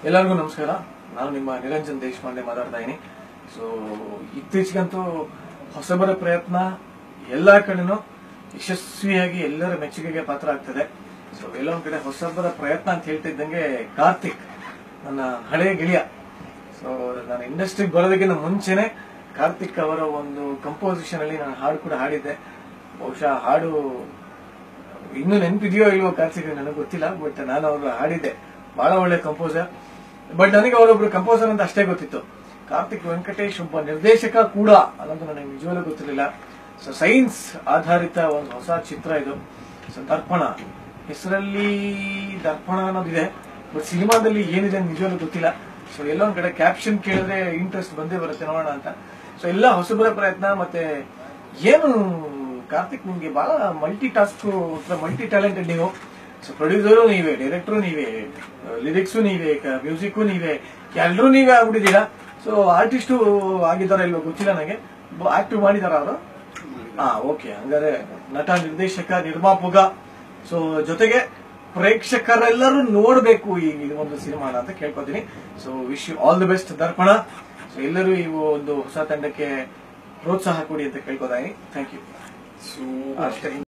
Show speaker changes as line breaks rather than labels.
ಎಲ್ಲರಿಗೂ ನಮಸ್ಕಾರ ನಾನು ನಿಮ್ಮ ನಿರಂಜನ್ ದೇಶಪಾಂಡೆ ಮಾತಾಡ್ತಾ ಇದ್ದೀನಿ ಸೊ ಇತ್ತೀಚೆಗಂತೂ ಹೊಸಬರ ಪ್ರಯತ್ನ ಎಲ್ಲಾ ಕಡೆನೂ ಯಶಸ್ವಿಯಾಗಿ ಎಲ್ಲರ ಮೆಚ್ಚುಗೆಗೆ ಪಾತ್ರ ಆಗ್ತದೆ ಸೊ ಎಲ್ಲೊಂದ್ ಕಡೆ ಹೊಸಬರ ಪ್ರಯತ್ನ ಅಂತ ಹೇಳ್ತಿದ್ದಂಗೆ ಕಾರ್ತಿಕ್ ನನ್ನ ಹಳೆಯ ಗೆಳೆಯ ಸೊ ನಾನು ಇಂಡಸ್ಟ್ರಿಗೆ ಬರೋದಕ್ಕಿಂತ ಮುಂಚೆನೆ ಕಾರ್ತಿಕ್ ಅವರ ಒಂದು ಕಂಪೋಸಿಷನ್ ಅಲ್ಲಿ ನಾನು ಹಾಡು ಕೂಡ ಹಾಡಿದ್ದೆ ಬಹುಶಃ ಹಾಡು ಇನ್ನೂ ನೆನಪಿದೆಯೋ ಇಲ್ವೋ ಕಾರ್ತಿಕ್ ನನಗೆ ಗೊತ್ತಿಲ್ಲ ಬಟ್ ನಾನು ಅವ್ರು ಹಾಡಿದ್ದೆ ಬಹಳ ಒಳ್ಳೆ ಕಂಪೋಸರ್ ಬಟ್ ನನಗೆ ಅವರೊಬ್ರು ಕಂಪೋಸರ್ ಅಂತ ಅಷ್ಟೇ ಗೊತ್ತಿತ್ತು ಕಾರ್ತಿಕ್ ವೆಂಕಟೇಶ್ ಒಬ್ಬ ನಿರ್ದೇಶಕ ಕೂಡ ಅನ್ನೋದು ನನಗೆ ನಿಜವಾಗ್ಲೂ ಗೊತ್ತಿರಲಿಲ್ಲ ಸೊ ಸೈನ್ಸ್ ಆಧಾರಿತ ಒಂದು ಹೊಸ ಚಿತ್ರ ಇದು ಸೊ ದರ್ಪಣ ಹೆಸರಲ್ಲಿ ದರ್ಪಣ ಅನ್ನೋದಿದೆ ಬಟ್ ಸಿನಿಮಾದಲ್ಲಿ ಏನಿದೆ ಅಂತ ನಿಜವಾಗ್ಲೂ ಗೊತ್ತಿಲ್ಲ ಸೊ ಎಲ್ಲೋ ಒಂದ್ ಕಡೆ ಕ್ಯಾಪ್ಷನ್ ಕೇಳಿದ್ರೆ ಇಂಟ್ರೆಸ್ಟ್ ಬಂದೇ ಬರುತ್ತೆ ನೋಡೋಣ ಅಂತ ಸೊ ಎಲ್ಲ ಹೊಸಬರ ಪ್ರಯತ್ನ ಮತ್ತೆ ಏನು ಕಾರ್ತಿಕ್ ನಿಮ್ಗೆ ಬಹಳ ಮಲ್ಟಿ ಟಾಸ್ಕ್ ಮಲ್ಟಿ ಟ್ಯಾಲೆಂಟೆಡ್ ನೀವು ಸೊ ಪ್ರೊಡ್ಯೂಸರು ನೀವೇ ಡೈರೆಕ್ಟರ್ ನೀವೇ ಲಿರಿಕ್ಸು ನೀವೇ ಮ್ಯೂಸಿಕ್ ನೀವೇ ಎಲ್ಲರೂ ನೀವೇ ಆಗ್ಬಿಟ್ಟಿದ್ದೀರಾ ಸೊ ಆರ್ಟಿಸ್ಟು ಆಗಿದಾರ ಇಲ್ವೋ ಗೊತ್ತಿಲ್ಲ ನನಗೆ ಆಕ್ಟಿವ್ ಮಾಡಿದಾರ ಅವರು ಹಾ ಓಕೆ ಹಂಗಾರೆ ನಟ ನಿರ್ದೇಶಕ ನಿರ್ಮಾಪಕ ಸೊ ಜೊತೆಗೆ ಪ್ರೇಕ್ಷಕರೆಲ್ಲರೂ ನೋಡ್ಬೇಕು ಈ ಇದು ಒಂದು ಸಿನಿಮಾನ ಅಂತ ಕೇಳ್ಕೊತೀನಿ so wish you all the best Darpana so ಎಲ್ಲರೂ ಈ ಒಂದು ಹೊಸ ತಂಡಕ್ಕೆ ಪ್ರೋತ್ಸಾಹ ಕೊಡಿ ಅಂತ ಕೇಳ್ಕೊತಾ ಥ್ಯಾಂಕ್ ಯು ಅಷ್ಟೇ